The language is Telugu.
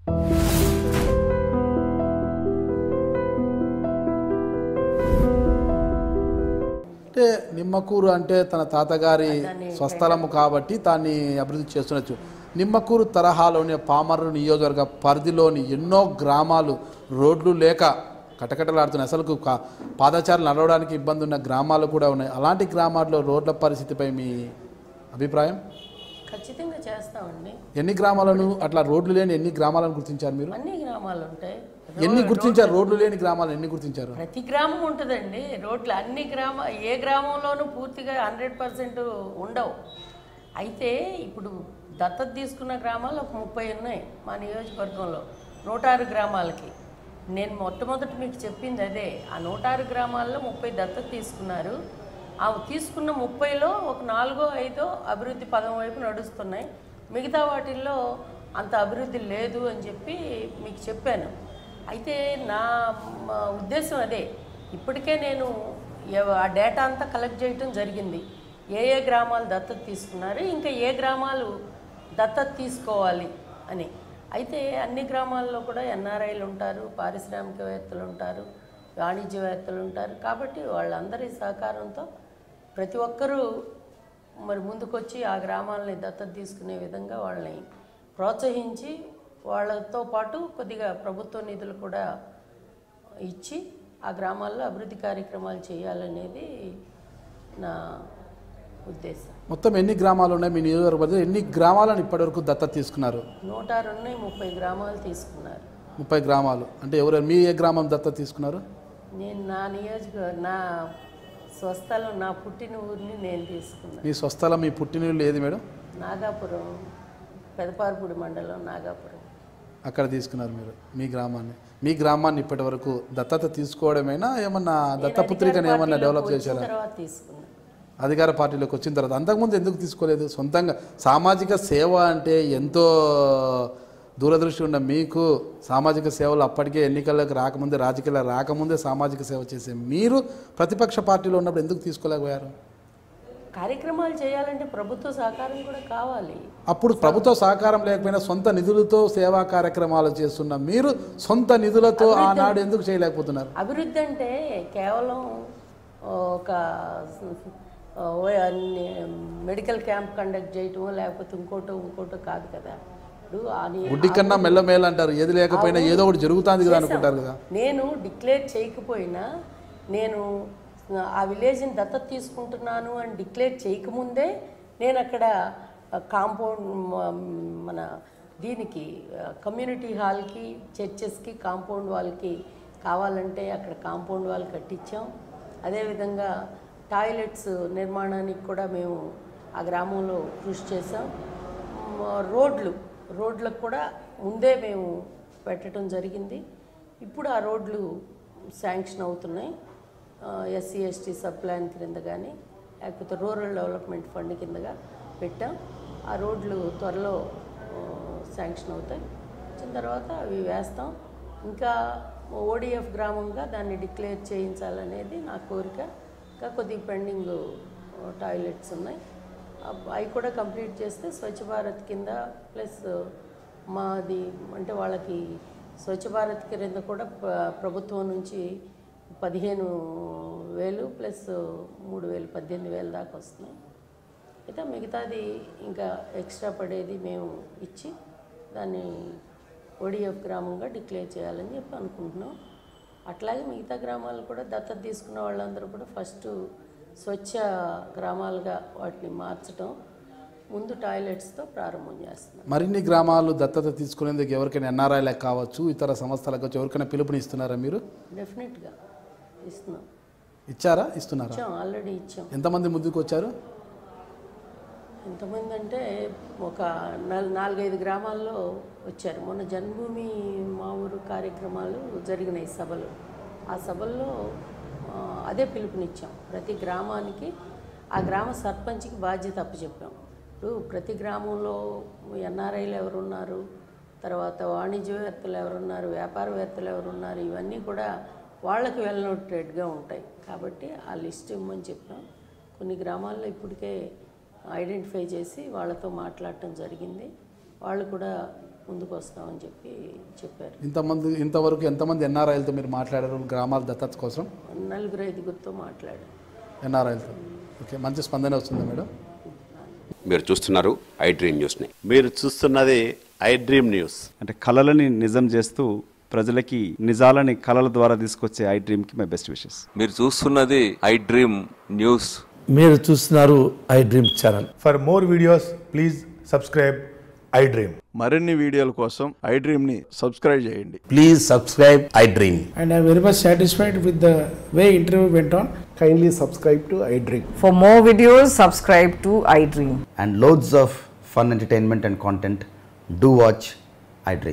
అంటే నిమ్మకూరు అంటే తన తాతగారి స్వస్థలము కాబట్టి దాన్ని అభివృద్ధి చేస్తుండొచ్చు నిమ్మకూరు తరహాలోని పామర్రు నియోజకవర్గ పరిధిలోని ఎన్నో గ్రామాలు రోడ్లు లేక కటకటలాడుతున్నాయి అసలు కా- పాదచారులు నడవడానికి ఇబ్బంది ఉన్న గ్రామాలు కూడా ఉన్నాయి అలాంటి గ్రామాల్లో రోడ్ల పరిస్థితిపై మీ అభిప్రాయం ఖచ్చితంగా చేస్తామండి ఎన్ని గ్రామాలను అట్లా రోడ్లు లేని ఎన్ని గ్రామాలను గుర్తించారు మీరు అన్ని గ్రామాలు ఉంటాయి ఎన్ని గుర్తించారు రోడ్లు లేని గ్రామాలు ఎన్ని గుర్తించారు ప్రతి గ్రామం ఉంటుందండి రోడ్లు అన్ని గ్రామ ఏ గ్రామంలోనూ పూర్తిగా హండ్రెడ్ పర్సెంట్ ఉండవు అయితే ఇప్పుడు దత్తత తీసుకున్న గ్రామాలు ఒక ముప్పై ఉన్నాయి మా నియోజకవర్గంలో నూట ఆరు గ్రామాలకి నేను మొట్టమొదటి మీకు చెప్పింది అదే ఆ నూట ఆరు గ్రామాల్లో ముప్పై దత్తత తీసుకున్నారు ఆ తీసుకున్న ముప్పైలో ఒక నాలుగో ఐదో అభివృద్ధి పదం వైపు నడుస్తున్నాయి మిగతా వాటిల్లో అంత అభివృద్ధి లేదు అని చెప్పి మీకు చెప్పాను అయితే నా మా ఉద్దేశం అదే ఇప్పటికే నేను ఎవ- ఆ డేటా అంతా కలెక్ట్ చేయటం జరిగింది ఏ ఏ గ్రామాలు దత్తత తీసుకున్నారు ఇంకా ఏ గ్రామాలు దత్తత తీసుకోవాలి అని అయితే అన్ని గ్రామాల్లో కూడా ఎన్ఆర్ఐలు ఉంటారు పారిశ్రామికవేత్తలు ఉంటారు వాణిజ్యవేత్తలు ఉంటారు కాబట్టి వాళ్ళందరి సహకారంతో ప్రతి ఒక్కరూ మరి ముందుకొచ్చి ఆ గ్రామాలని దత్తత తీసుకునే విధంగా వాళ్ళని ప్రోత్సహించి వాళ్ళతో పాటు కొద్దిగా ప్రభుత్వ నిధులు కూడా ఇచ్చి ఆ గ్రామాల్లో అభివృద్ధి కార్యక్రమాలు చేయాలనేది నా ఉద్దేశం మొత్తం ఎన్ని గ్రామాలు ఉన్నాయి మీ నియోజకవర్గ పరిధిలో ఎన్ని గ్రామాలను ఇప్పటివరకు దత్తత తీసుకున్నారు నూట ఆరు ఉన్నాయి ముప్పై గ్రామాలు తీసుకున్నారు ముప్పై గ్రామాలు అంటే ఎవరు మీ ఏ గ్రామం దత్తత తీసుకున్నారు నేను నా నియోజక నా స్వస్థలం నా పుట్టిన ఊరిని నేను తీసుకున్నాను మీ స్వస్థలం మీ పుట్టినీళ్ళు ఏది మేడం నాగాపురం పెదపార్పుడి మండలం నాగాపురం అక్కడ తీసుకున్నారు మీరు మీ గ్రామాన్ని మీ గ్రామాన్ని ఇప్పటి వరకు దత్తత తీసుకోవడమేనా ఏమన్నా దత్తపుత్రికను ఏమన్నా డెవలప్ వచ్చిన చేశారా తర్వాత తీసుకున్నాను అధికార పార్టీలోకి వచ్చిన తర్వాత అంతకుముందు ఎందుకు తీసుకోలేదు సొంతంగా సామాజిక సేవ అంటే ఎంతో దూరదృష్టి ఉన్న మీకు సామాజిక సేవలు అప్పటికే ఎన్నికలకు రాకముందే రాజకీయాలు రాకముందే సామాజిక సేవ చేసే మీరు ప్రతిపక్ష పార్టీలో ఉన్నప్పుడు ఎందుకు తీసుకోలేకపోయారు కార్యక్రమాలు చేయాలంటే ప్రభుత్వ సహకారం కూడా కావాలి అప్పుడు ప్రభుత్వ సహకారం లేకపోయినా సొంత నిధులతో సేవా కార్యక్రమాలు చేస్తున్న మీరు సొంత నిధులతో ఆనాడు ఎందుకు చేయలేకపోతున్నారు అభివృద్ధి అంటే కేవలం ఒక ఓ అన్ని మెడికల్ క్యాంప్ కండక్ట్ చేయటమో లేకపోతే ఇంకోటో ఇంకోటో కాదు కదా ఇప్పుడు ఆ ని- గుడ్డి కన్నా మెల్లమేల అంటారు ఏది లేకపోయినా ఏదో ఒకటి జరుగుతుంది కదా అనుకుంటారు కదా నేను డిక్లేర్ చేయకపోయినా నేను ఆ విలేజ్ని దత్తత తీసుకుంటున్నాను అని డిక్లేర్ చేయకముందే నేను అక్కడ కాంపౌండ్ మన దీనికి కమ్యూనిటీ హాల్కి చర్చెస్కి కాంపౌండ్ వాళ్ళకి కావాలంటే అక్కడ కాంపౌండ్ వాల్ కట్టించాం అదేవిధంగా టాయిలెట్స్ నిర్మాణానికి కూడా మేము ఆ గ్రామంలో కృషి చేసాం మ్, రోడ్లు రోడ్లకు కూడా ముందే మేము పెట్టడం జరిగింది ఇప్పుడు ఆ రోడ్లు శాంక్షన్ అవుతున్నాయి ఎస్సీ ఎస్టీ సబ్ ప్లాన్ క్రింద కానీ లేకపోతే రూరల్ డెవలప్మెంట్ ఫండ్ కిందగా పెట్టాం ఆ రోడ్లు త్వరలో ఆ, శాంక్షన్ అవుతాయి వచ్చిన తర్వాత అవి వేస్తాం ఇంకా ఓడిఎఫ్ గ్రామంగా దాన్ని డిక్లేర్ చేయించాలనేది నా కోరిక ఇంకా కొద్దిగా పెండింగ్ టాయిలెట్స్ ఉన్నాయి అవ్- అవి కూడా కంప్లీట్ చేస్తే స్వచ్ఛ భారత్ కింద ప్లస్ మాది అంటే వాళ్ళకి స్వచ్ఛ భారత్ కింద కూడా ప్ర- ప్రభుత్వం నుంచి పదిహేను వేలు ప్లస్ మూడు వేలు పద్దెనిమిది వేలు దాకా వస్తున్నాయి అయితే మిగతాది ఇంకా ఎక్స్ట్రా పడేది మేము ఇచ్చి దాన్ని ఓడిఎఫ్ గ్రామంగా డిక్లేర్ చేయాలని చెప్పి అనుకుంటున్నాం అట్లాగే మిగతా గ్రామాలు కూడా దత్తత తీసుకున్న వాళ్ళందరూ కూడా ఫస్ట్ స్వచ్ఛ గ్రామాలుగా వాటిని మార్చడం ముందు టాయిలెట్స్తో ప్రారంభం చేస్తున్నాం మరిన్ని గ్రామాలు దత్తత తీసుకునేందుకు ఎవరికైనా ఎన్ఆర్ఐలకు కావచ్చు ఇతర సంస్థలకు కావచ్చు ఎవరికైనా పిలుపునిస్తున్నారా మీరు డెఫినెట్గా ఇస్తున్నాం ఇచ్చారా ఇస్తున్నారా ఇచ్చాం ఆల్రెడీ ఇచ్చాం ఎంతమంది ముందుకు వచ్చారు ఎంతమంది అంటే ఒక నల్ నాలుగైదు గ్రామాల్లో వచ్చారు మొన్న జన్మభూమి మా ఊరు కార్యక్రమాలు జరిగినాయి సభలు ఆ సభల్లో ఆ, అదే పిలుపునిచ్చాం ప్రతి గ్రామానికి ఆ గ్రామ సర్పంచ్కి బాధ్యత అప్పచెప్పాం ఇప్పుడు ప్రతి గ్రామంలో ఎన్ఆర్ఐలు ఎవరున్నారు తర్వాత వాణిజ్యవేత్తలు ఎవరున్నారు వ్యాపారవేత్తలు ఎవరున్నారు ఇవన్నీ కూడా వాళ్ళకి వెల్నోటెడ్గా ఉంటాయి కాబట్టి ఆ లిస్ట్ ఇవ్వమని చెప్పాం కొన్ని గ్రామాల్లో ఇప్పటికే ఐడెంటిఫై చేసి వాళ్ళతో మాట్లాడటం జరిగింది వాళ్ళు కూడా ముందుకు వస్తామని చెప్పి చెప్పారు ఇంతమంది ఇంతవరకు ఎంతమంది ఎన్ఆర్ఐలతో మీరు మాట్లాడారు గ్రామాల దత్తత కోసం నలుగురు ఐదుగురితో మాట్లాడారు ఎన్ఆర్ఐలతో ఓకే మంచి స్పందన వస్తుంది మేడం మీరు చూస్తున్నారు ఐ డ్రీమ్ న్యూస్ని మీరు చూస్తున్నది ఐ డ్రీమ్ న్యూస్ అంటే కళలని నిజం చేస్తూ ప్రజలకి నిజాలని కళల ద్వారా తీసుకొచ్చే ఐ డ్రీమ్కి మై బెస్ట్ విషెస్ మీరు చూస్తున్నది ఐ డ్రీమ్ న్యూస్ మీరు చూస్తున్నారు iDream channel For more videos, please subscribe iDream. మరిన్ని వీడియోల కోసం ఐ డ్రీమ్ని సబ్స్క్రైబ్ చేయండి please subscribe iDream and I'm very much satisfied with the way interview went on. Kindly subscribe to iDream. For more videos, subscribe to iDream. and loads of fun entertainment and content, do watch iDream.